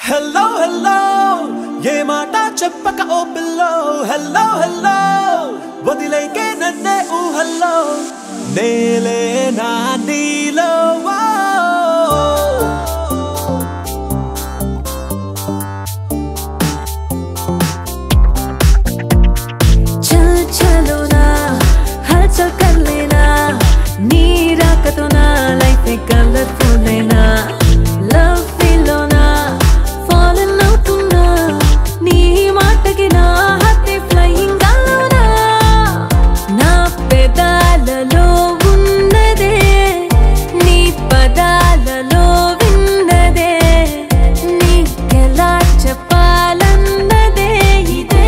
Hello hello ఏ మాట చెప్పక ఓ పిల్లో హలో హలో వదిలేకే నన్నే ఊహల్లో నేలే నా నీలో వా. చల్ చలో నా హల్చల్ కర్ లేనా నీ రాకతో నా లైఫ్ కలర్ఫుల్ అయినా లవ్ ఫీల్లోనా ఫాలన్ అవుతున్నా నీ మాటకి నా హార్ట్ ఫ్లయింగ్ గాలోనా నా పెదాలలో ఉన్నదే నీ పదాలలో విన్నదే నీకెలా చెప్పాలన్నదే ఇదే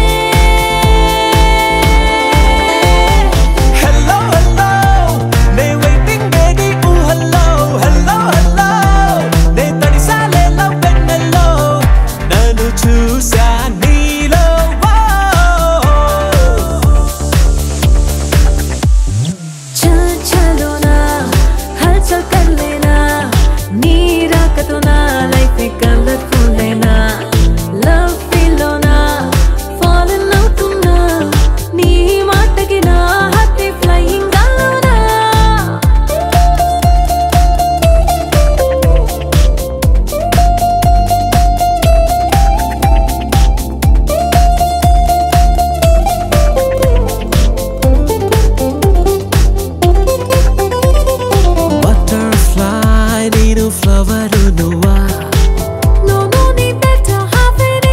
హలో హలో నే వెయిటింగ్ బేబీ ఊహల్లో హలో హలో నే తడిసాలే లవ్ వెన్నెల్లో నన్ను చూసా నీలో వా. చల్ చలో నా హల్చల్ కర్ లేనా నీ రాకతో నా లైఫ్ కలర్ఫుల్ అయినా లవ్ ఫీల్లోనా ఫాలన్ అవుతున్నా నీ మాటకి నా హార్ట్ ఫ్లయింగ్ గాలోనా బటర్ఫ్లై నేను ఫ్లవర్ నువ్వా No, no need better half it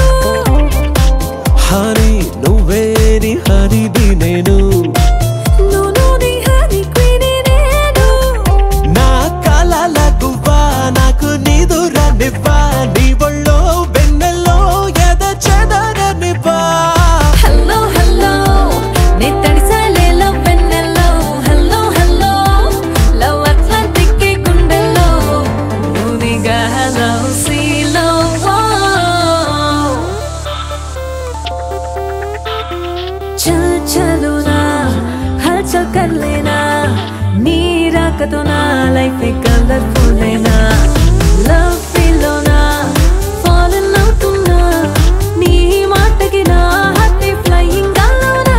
honey నువ్వే నీ హనీది నేను No, no need honey queen నేను నా కలల గువ్వా నాకు నిదురనివ్వా నీ ఒళ్ళో వెన్నెల్లో ఎద చెదరనివ్వా హలో హలో నే తడిసాలే లవ్ వెన్నెల్లో హలో హలో లవ్ అట్లాంటిక్ కే గుండెల్లో నువ్వుగా హలో సీలో చల్ చలో నా హల్చల్ కర్ లేనా నీ రాకతో నా లైఫ్ కలర్ఫుల్ అయినా లవ్ ఫీల్లోనా ఫాలన్ అవుతున్నా నీ మాటకి నా హార్ట్ ఫ్లయింగ్ గాలోనా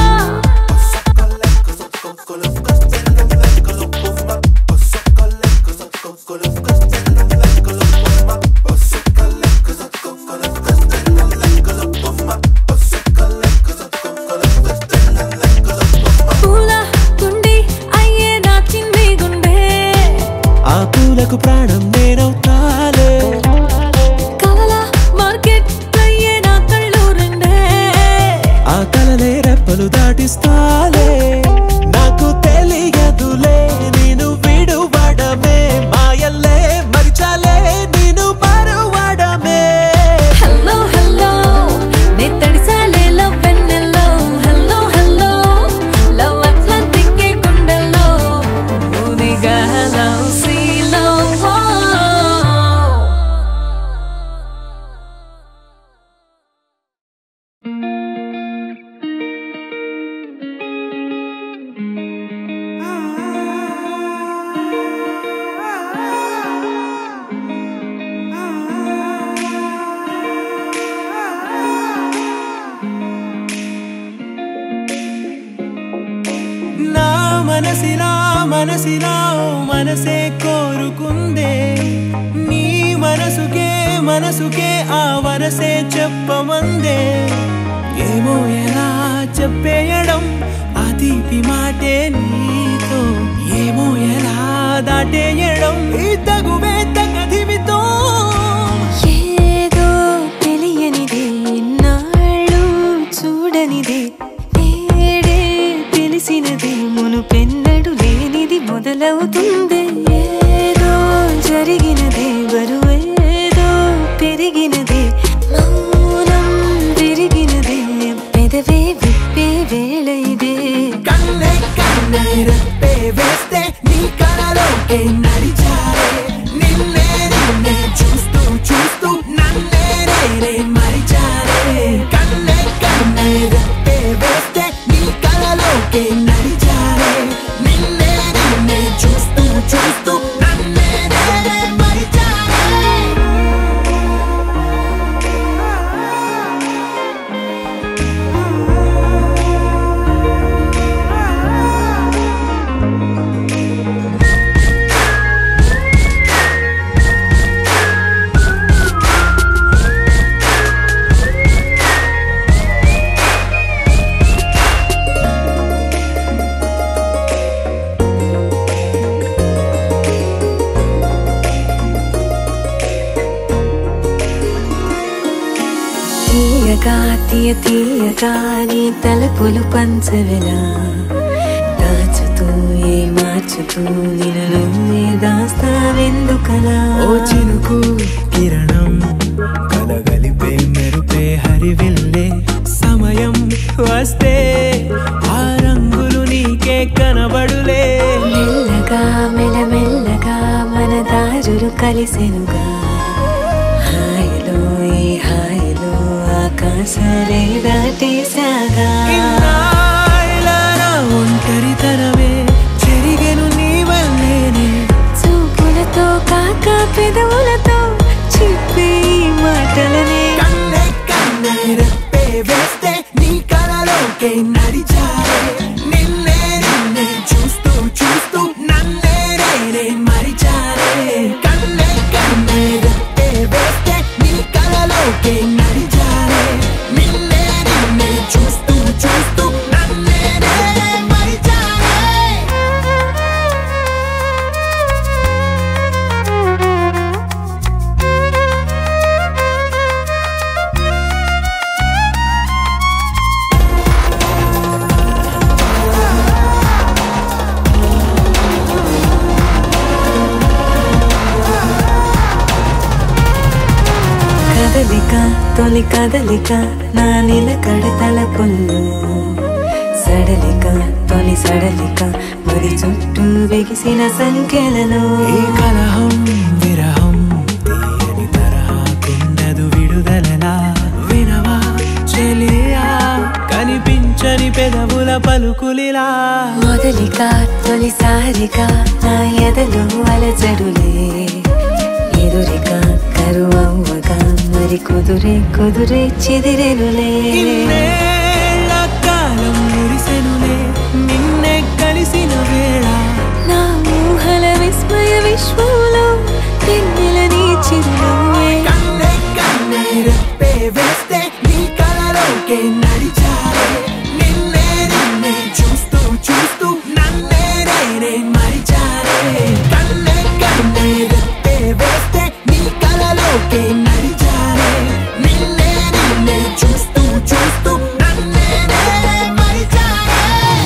పూల గుండి అయ్యే నా చిన్ని గుండె ఆ పూలకు ప్రాణం నేనవుతాలే కలల మార్కెట్ అయ్యే నా కళ్ళు రెండే ఆ కలలే రెప్పలు దాటిస్తాలే నాకు తెలియదులే నేను విడువడమే మాయల్లే మరిచాలే నేను మరువడమే హలో హలో నే తడిసాలే లవ్ వెన్నెల్లో హలో హలో లవ్ అట్లాంటిక్ కే గుండెల్లో నువ్వుగా హలో సీలో నా మనసిలా మనసిలా మనసే కోరుకుందే నీ మనసుకే మనసుకే ఆ వరసే చెప్పమందే ఏమో ఎలా చెప్పేయడం ఆ తీపి మాటే నీతో ఏమో ఎలా దాటేయడం ఈ తగువే తగదివితో ఏదో తెలియనిదే నాళ్ళు చూడనిదే నేడే తెలిసినదే మునుపెన్నడు లేనిది మొదలవుతుంది ఏదో జరిగినదే బరువేదో పెరిగినదే మౌనం విరిగినదే పెదవే విప్పే వేళ ఇదే కన్నే కన్నే రెప్పే వేస్తే నీ కలలోకే నడిచారే నిన్నే నిన్నే చూస్తూ చూస్తూ నన్నే నేనే మరిచారే కన్నే కన్నే రెప్పే వేస్తే నీ కలలోకే నడిచారే నిన్నే నిన్నే చూస్తూ చూస్తూ నన్నే నేనే మరిచారే తీయగా తీయ తీయగా నీ తలపులు పంచవిలా దాచుతూ ఏ మార్చుతూ నిన్ను నువ్వే దాస్తావెందుకలా ఓ చినుకు కిరణం కలగలిపే మెరుపే హరివిల్లే సమయం వస్తే ఆ రంగులు నీకే కనబడులే మెల్లగా మెల్లమెల్లగా మన దారులు కలిసెనుగా హాయిలో ఈ హాయిలో ఆకాశాలే దాటేశాగా ఇన్నాళ్ళ నా ఒంటరితనమే చెరిగెను నీ వల్లేనే చూపులతో కాక పెదవులతో చెప్పే ఈ మాటలనే కన్నే కన్నే రెప్పే వేస్తే నీ కలలోకే నడిచారే నిన్నే నిన్నే చూస్తూ చూస్తూ నన్నే నేనే మరిచారే కన్నే కన్నే రెప్పే వేస్తే నీ కలలోకే నడిచారే నిన్నే నిన్నే చూస్తూ చూస్తూ నన్నే నేనే మరిచారే కదలిక తొలి కదలిక నా నిలకడ తలపుల్లు సడలిక తొలి సడలిక మరి చుట్టూ వెగిసిన సంఖ్యలలో ఈ కలహం విరహం తీయని తరహాకున్నదు విడుదలలా వినవా చెలియా కనిపించని పెదవుల పలుకులిలా మొదలిక తొలిసారిగా నా ఎదలు అలజడులే ఎదురిక కరువవ్వగా మరి కుదురే కుదురే చెదిరెనులే ఇన్నేళ్ల కాలం మురిసెనులే నిన్నే కలిసిన వేళ నా ఊహల విస్మయ విశ్వంలో పెన్నెల నీ చిరునవ్వే కన్నే కన్నే రెప్పే వేస్తే నీ కలలోకే నడిచారే నిన్నే నిన్నే చూస్తూ చూస్తూ నన్నే నేనే మరిచారే కన్నే కన్నే రెప్పే వేస్తే నీ కలలోకే నడిచారే నిన్నే నిన్నే చూస్తూ చూస్తూ నన్నే నేనే మరిచారే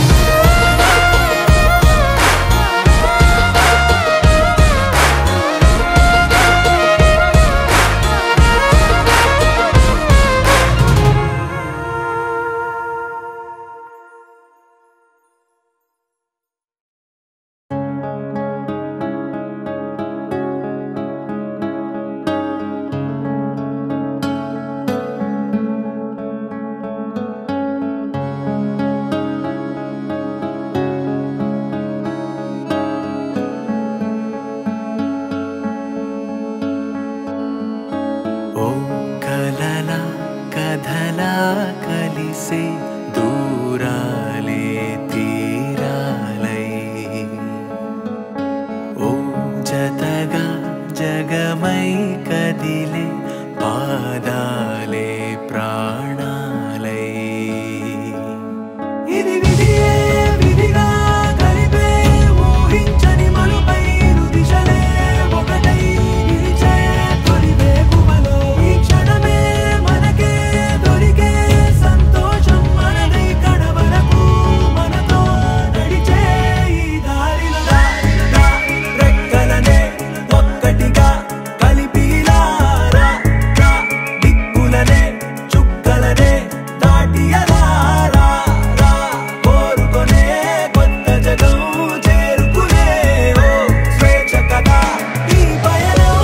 ఓ కలల కథలా కలిసే దూరాలే తీరాలై ఓ జతగా జగమై కదిలే పాదాలే ప్రాణాలై ఇది విధియే విధిగా కలిపే ఊహించని మలుపై దిశలే ఒకటై నిలిచే తొలి వేకువలో ఈ క్షణమే మనకే దొరికే సంతోషం మనదై కడవరకు మనతో నడిచే ఈ దారిలో రెక్కలనే ఒక్కటిగా కలిపి ఇలా రా, రా, దిక్కులనే చుక్కలనే దాటి అలా రా, రా, కోరుకొనే కొత్త జగం చేరుకునే ఓ స్వేచ్ఛ కదా ఈ పయనం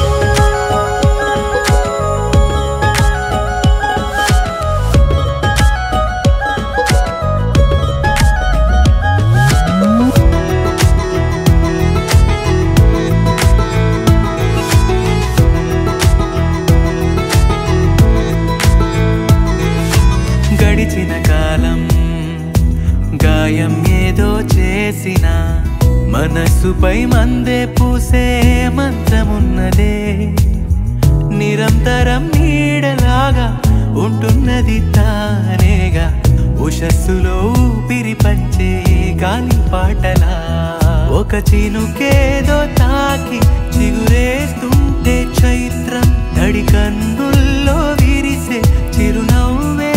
గడిచిన కాలం గాయం ఏదో చేసిన మనస్సుపై మందే పూసే మంత్రమున్నదే నిరంతరం నీడలాగా ఉంటున్నది తానేగా ఉషస్సులో ఊపిరి పంచే గాలి పాటలా ఒక చినుకేదో తాకి చిగురేస్తుంటే చైత్రం తడి కన్నుల్లో విరిసే చిరునవ్వే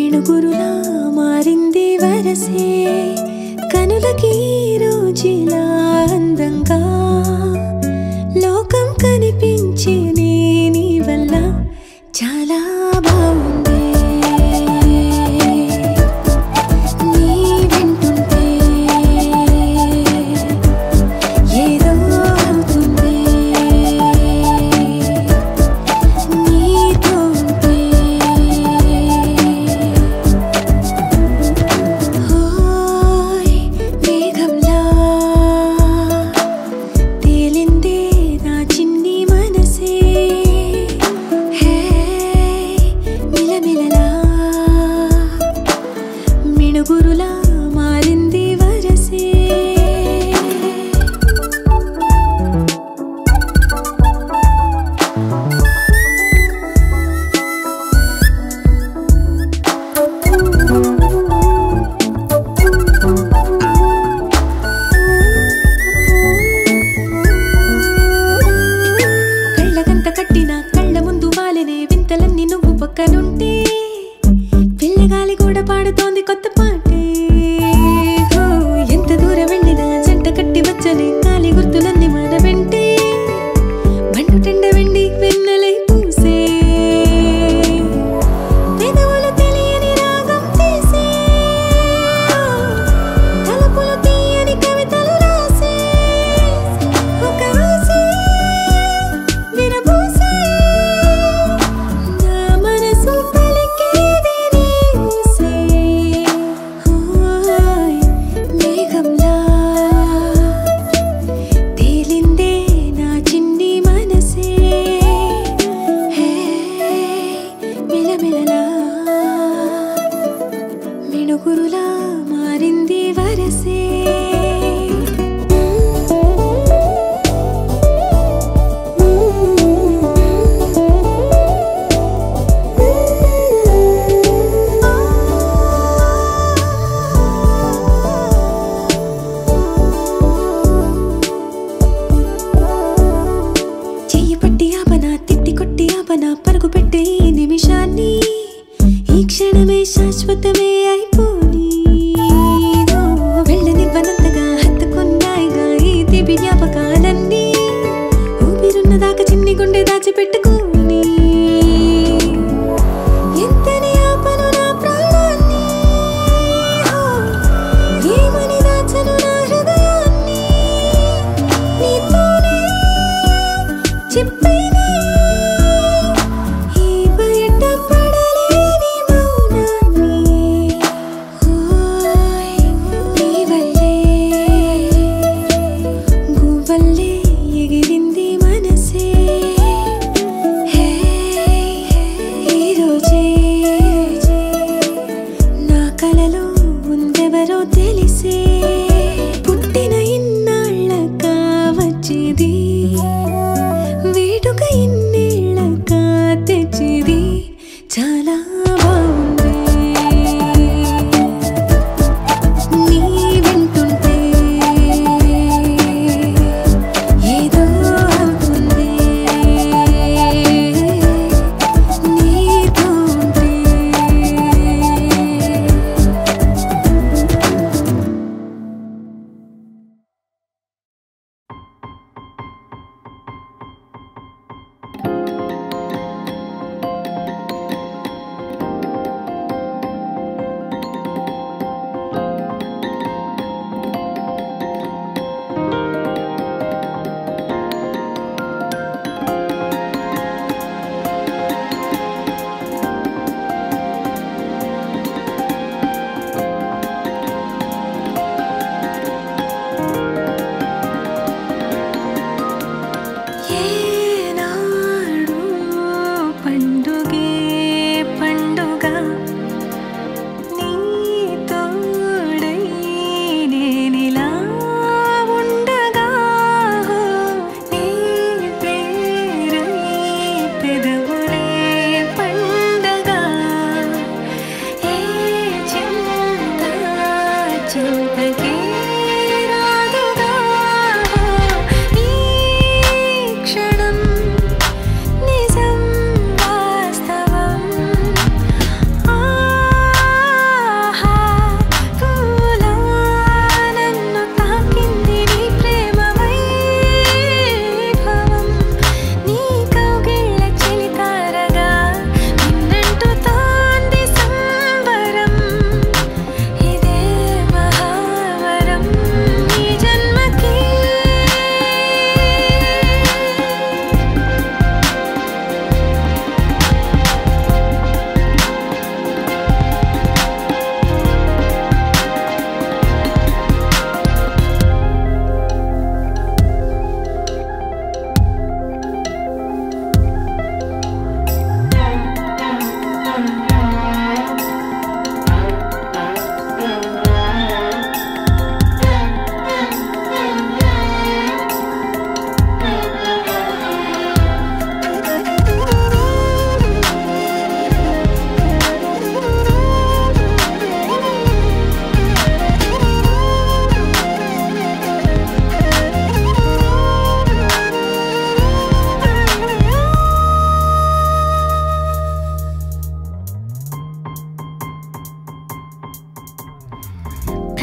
మిణుగురులా మారింది వరసే కనులకి రోజులా అందంగా లోకం కనిపించే నీ నీ వల్ల చాలా బాగుంది నీ వింటుంటే ఏదో అవుతుంది నీతో ఉంటే హోయ్ మేఘంలా తేలిందే నా చిన్ని మనసే హే మిలమిలలా మిణుగురులా మారింది వరసే కళ్ళగంత కట్టిన కళ్ళ ముందు వాలినే వింతలన్నీ నువ్వు పక్కనుంటే పిల్లగాలి కూడా పాడుతోంది కొత్త పాటే హో, ఎంత దూరం వెళ్ళినా జంట కట్టి వచ్చని కాలి గుర్తులన్నీ మన వెంటే బండు టెండ వెండి వెన్నెలై పూసే పెదవులు తెలియని రాగం తీసే తలపులు తీయని కవితలు రాసే ఒక ఆసే విరబూసే నా మనసు పలికేది నీ ఊసే ఓయ్ మేఘంలా తేలిందే నా చిన్ని మనసే హే మిలమిలలా మిణుగురులా మారింది వరసే చెయ్యి పట్టి ఆపన తిట్టి కొట్టి ఆపన పరుగు పెట్టే ఈ నిమిషాన్ని ఈ క్షణమే శాశ్వతమే అయిపోని ఓ, వెళ్ళనివ్వనంతగా హత్తుకున్నాయిగా ఈ దివి జ్ఞాపకాలన్నీ ఊపిరున్నదాకా చిన్ని గుండె దాచిపెట్టుకోని ఎంతని ఆపను నా ప్రాణాన్ని ఓ, ఏమని దాచను నా హృదయాన్ని నీతోనే చెప్పైనా ఈ బయట పడలేని మౌనాన్ని ఓయ్ నీ వల్లే గువ్వల్లే ఎగిరింది మనసే హే ఈ రోజే నా కలలో ఉందెవరో తెలిసే పుట్టిన ఇన్నాళ్ళ కావచ్చేది వేడుక ఇన్నేళ్ళ తెచ్చిది చాలా బాగుంది నీ వింటుంటే ఏదో అవుతుంది నీతో ఉంటే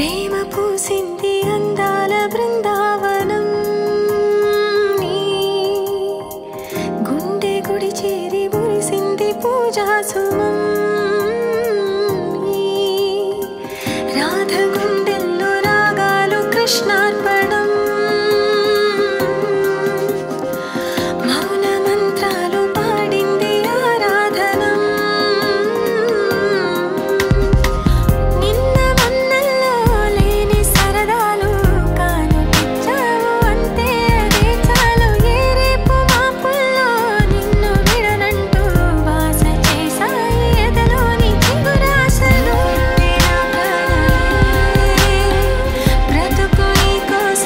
ప్రేమ పూసింది అందాల బృందావనం నీ గుండె గుడి చేరి మురిసింది పూజా సుమం ఈ రాధ గుండెల్లో రాగాలు కృష్ణార్పణం మౌన మంత్రాలు పాడింది ఆరాధనం నిన్న మన్నల్లో లేని సరదాలు కానిపించావు అంతే అదే చాలు ఏ రేపు మాపుల్లో నిన్ను విడనంటూ వాస చేశాయి ఎదలోని చిగురాశలు నా ప్రాణమే బ్రతుకు నీ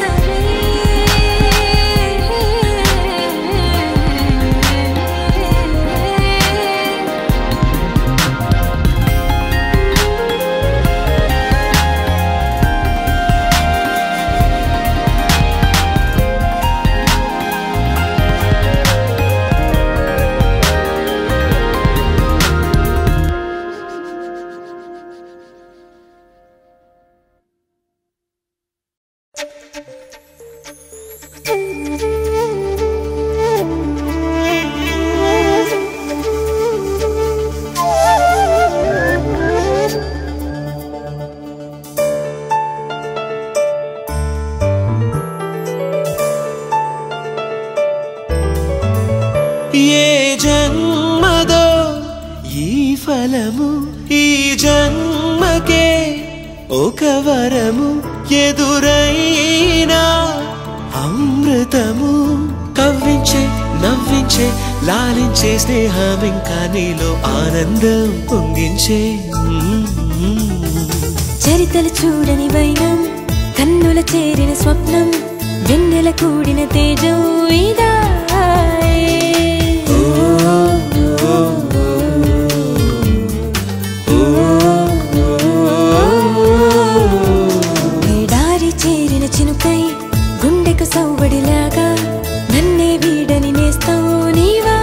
కోసమే ఏ జన్మదో ఈ ఫలము ఈ జన్మకే ఒక వరము ఎదురైనా అమృతము కవ్వించే నవ్వించే లాలించే స్నేహం ఇంకా నీలో ఆనందం పొంగించే చరితలు చూడని వైనం కన్నుల చేరిన స్వప్నం వెన్నెల కూడిన తేజం ఇదా ఎడారి చేరిన చినుకై గుండెకు సవ్వడిలాగా నన్నే వీడని నేస్తావు నీవా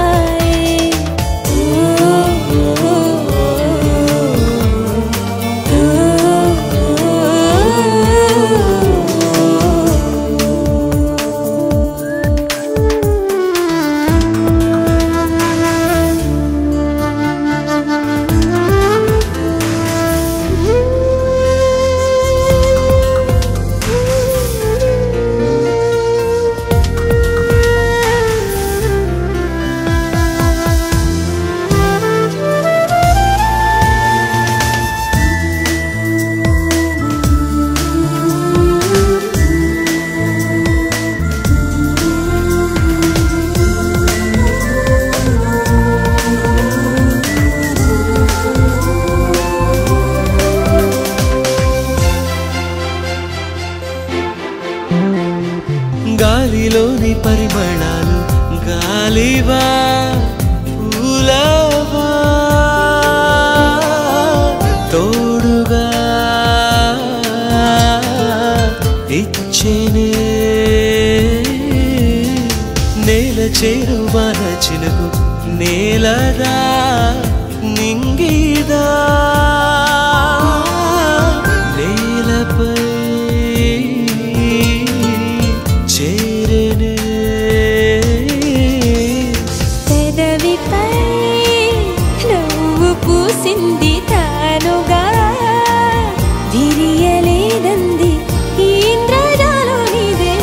గాలిలోని పరిమళాలు గాలివా పూలవా తోడుగా ఇచ్చేనే నేల చేరువాన చినుకు నేలరా నింగిదా నేలపై చేరనే పెదవిపై నువ్వు పూసింది తానుగా విరియలేదంది ఈ ఇంద్రజాలం ఇదే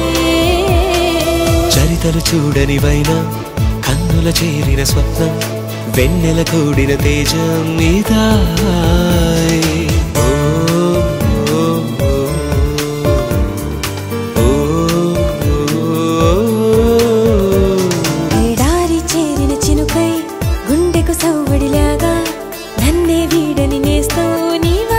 చరితలు చూడని వైనా కన్నుల చేరిన స్వప్నం వెన్నెల కూడిన తేజం నీదా ఓ, ఓ, ఓ, ఓ, ఓ. ఎడారి చేరిన చినుకై గుండెకు సవ్వడిలాగా నన్నే వీడని నేస్తావు నీవా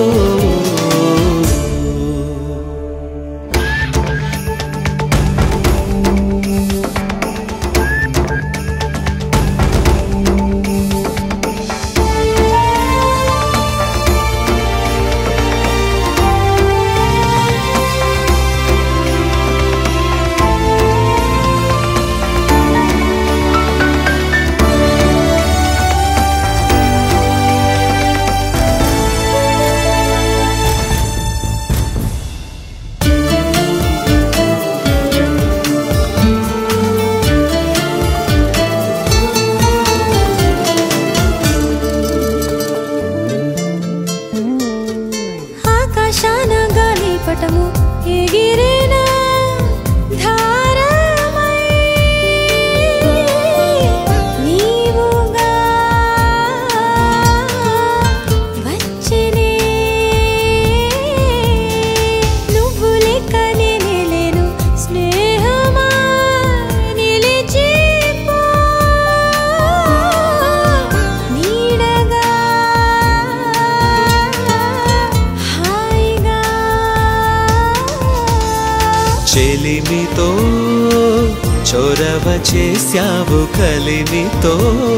ఓ చెలిమితో చొరవ చేశావు కలిమితో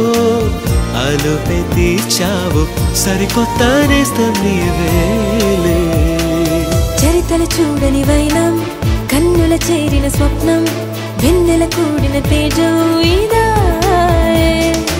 అలుపె తీర్చావు సరికొత్త నేస్తం నీవేలే చరితలు చూడని వైనం కన్నుల చేరిన స్వప్నం వెన్నెల కూడిన తేజం ఇదాయే.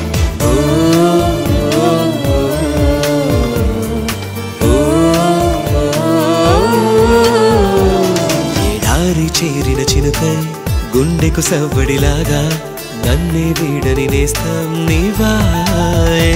ఎడారి చేరిన చినుకై గుండెకు సవ్వడిలాగా నన్నే వీడని నేస్తం నీవాయే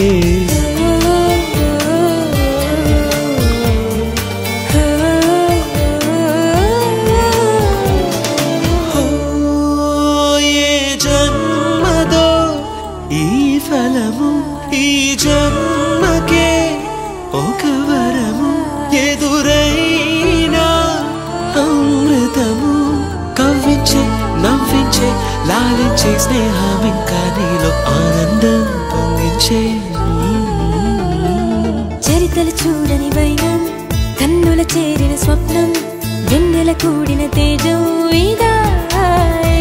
ఓ, ఏ జన్మదో ఈ ఫలము ఈ జన్మకే ఒక వరము ఎదురైనా అమృతము కవ్వించే నవ్వించే లాలించే స్నేహం ఇంకా నీలో ఆనందం పొంగించే చరితలు చూడని వైనం కన్నుల చేరిన స్వప్నం వెన్నెల కూడిన తేజం ఇదాయే.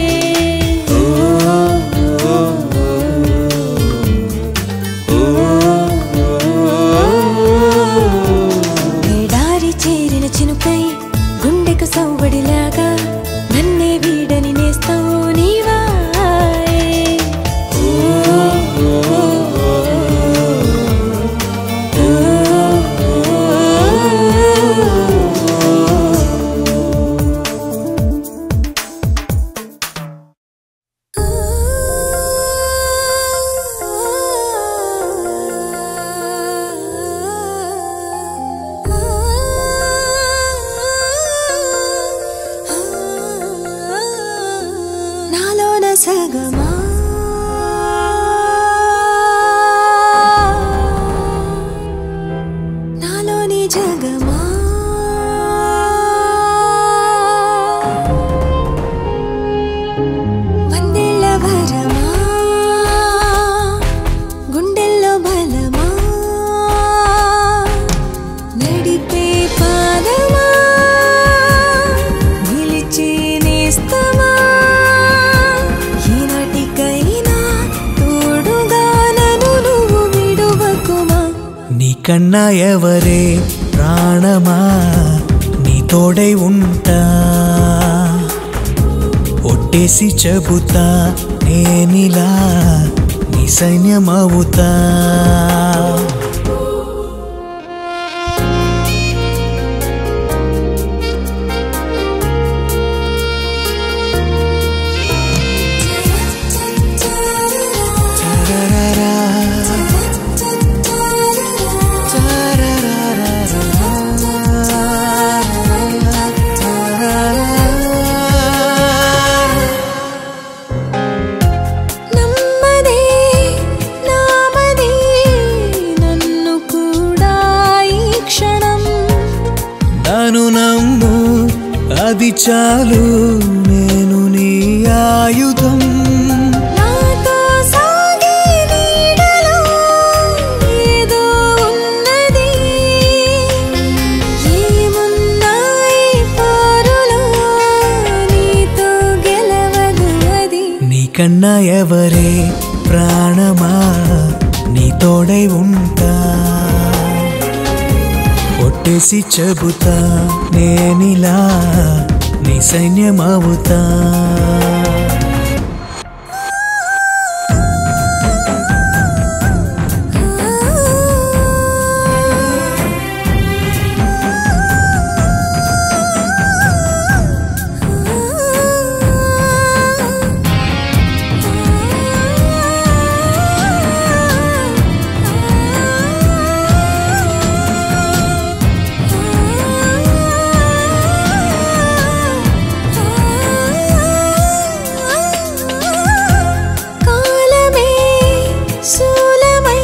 ఎడారి చేరిన చినుకై గుండెకు సవ్వడిలాగా నన్నే వీడని నేస్తావు నీవాయే నాలోన సగమా నాలోని జగమా వందేళ్ల వరమా గుండెల్లో బలమా నడిపే పాదమా నిలిచి నేస్తమా ఈనాటికైనా తోడుగా నన్ను నువ్వు విడువకుమా నీకన్నా ఎవరే ప్రాణమా నీ తోడై ఉంటా ఒట్టేసి చెబుతా నేనిలా నీ సైన్యమవుతా నమ్మదే నామదే నన్ను కూడా ఈ క్షణం నన్ను నమ్ము అది చాలు నేను నీ ఆయుధం నాతో సాగే నీడలో ఏదో ఉన్నది ఏమున్నాయి పారులో నీతో గెలవదు అది నీకన్నా ఎవరే ప్రాణమా నీ తోడై ఉంటా ఒట్టేసి చెబుతా నేనిలా నీ సైన్యమవుతా కాలమే శూలమై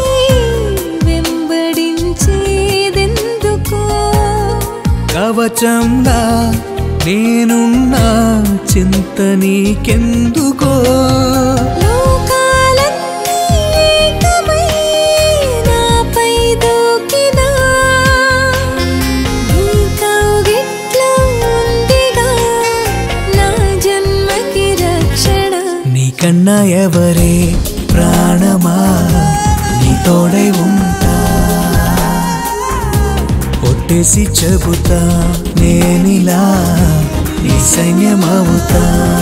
వెంబడించేదెందుకో కవచంలా నేనున్నా చింత నీకెందుకో లోకాలన్నీ ఏకమై నాపై దూకినా నీ కౌగిట్లో ఉందిగా కన్నా ఎవరే ప్రాణమా నీ తోడై ఉంటా ఒట్టేసి చెబుతా నేనిలా నీ సైన్యమవుతా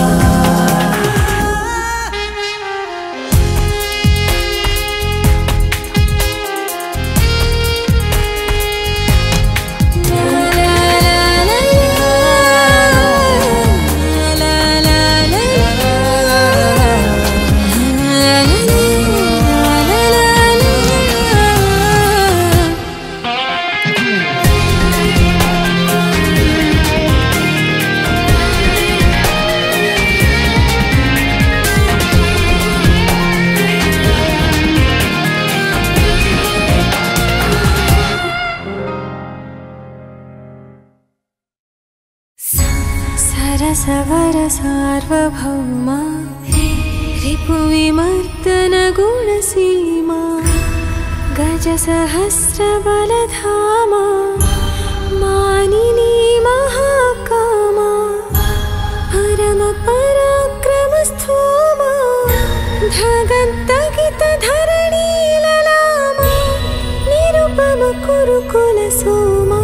सरसवर सार्वभौमा रिपुविमर्दन गुणसीमा गजसहस्रबलधामा मानिनी महाकामा परमपराक्रमस्थोमा धगन्तगितधरणीललामा निरुपम कुरुकुलसोमा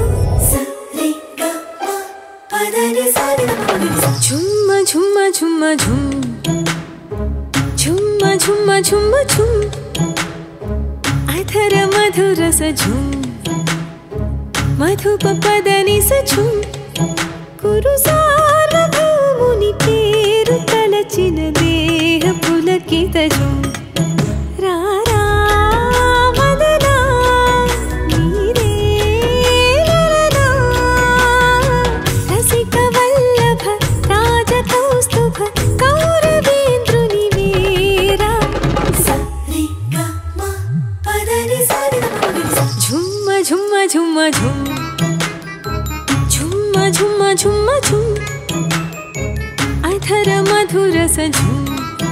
झुम्म झुम्म झुम्म झुम् झुम्म झुम्म झुम्म झुम् अधर मधुरस झुम् మధుపదని సచు కురు సార్వభౌముని పేరు తలచిన దేహ పులకితజు రారా మదనా నీరే లలనా రసిక వల్లభ రాజకౌస్తుభ కౌరవేంద్రుని వీరా झुम्म झुम्म झुम्म झुम् झुम्म झुम्म झुम्म झुम् अधर मधुरस झुम्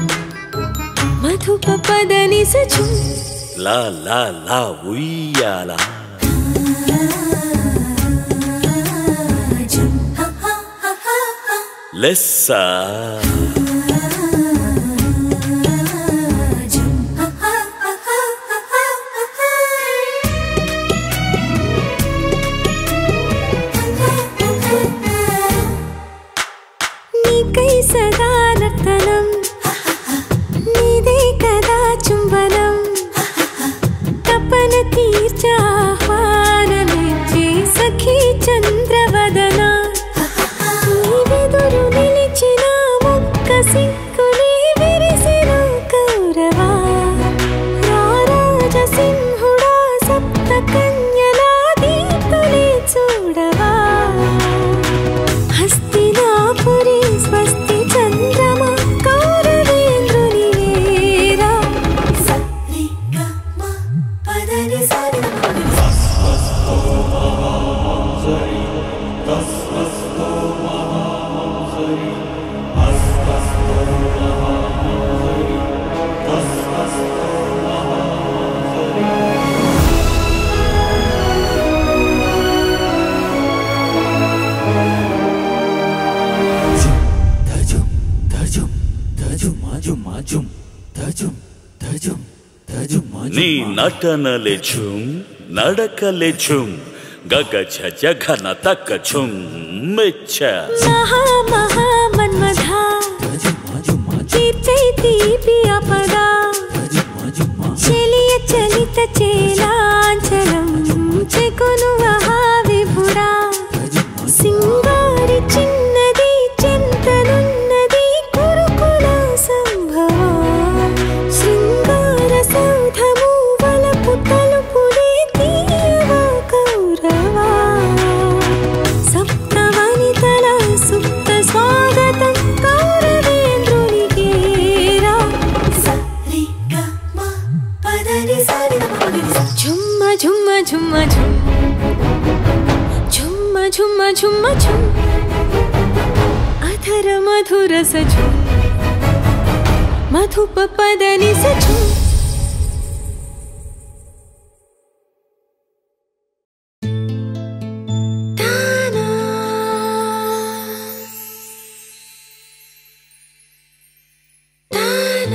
मधुपपदनि स झुम् లా లా లా ఉయ్యాలా లెస్సా నీకై సదా నర్తనం నీదే కదా చుంబనం తపన తీర్చాహ్వానమిచ్చే సఖీ చంద్రవదన నీవెదురు నిలిచిన ముక్క సిక్కులే విరిసిన కౌరవా రారాజ సింహుడా సప్త కన్యలా దీప్తులే చూడవా హస్తినాపురి స్వస్తి చంద్రమ కౌరవేంద్రుని వీరా నీ నటనలే ఝుమ్ నడకలే ఝుమ్ గగ జగన తక్క ఝుమ్ మెచ్చ మహా మహా మన్మధా తీర్చై తీపి అపదా చెలియ చలిత చేలాంచలం చెకును మహా విభుడా సింగారి చిన్నది చింతనున్నది కురుకుల సంభవ శృంగార సౌధము వలపు తలుపులే తీయవా కౌరవా సప్తవనితల సుప్త స్వాగతం కౌరవేంద్రునికి రా ఝుమ్మ ఝుమ్మ ఝుమ్మ ఝుమ్ ఝుమ్మ ఝుమ్మ ఝుమ్మ ఝుమ్ అధర మధుర సజు మధుప పదని సజు తానా తానా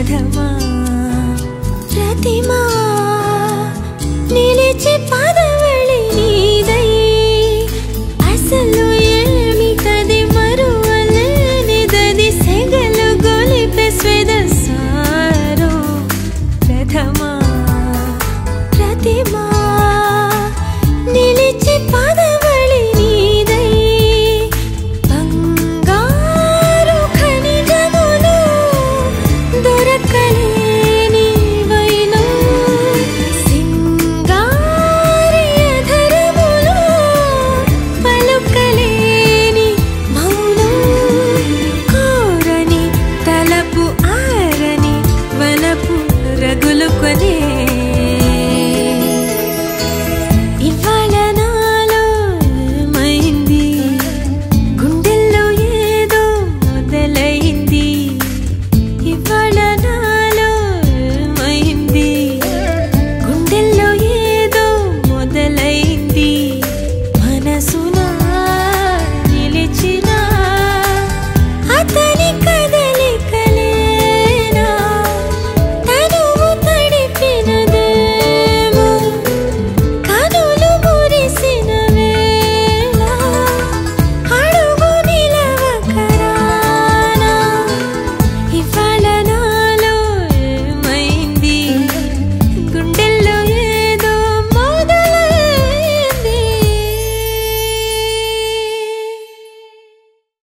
అర్థమా ప్రతిమా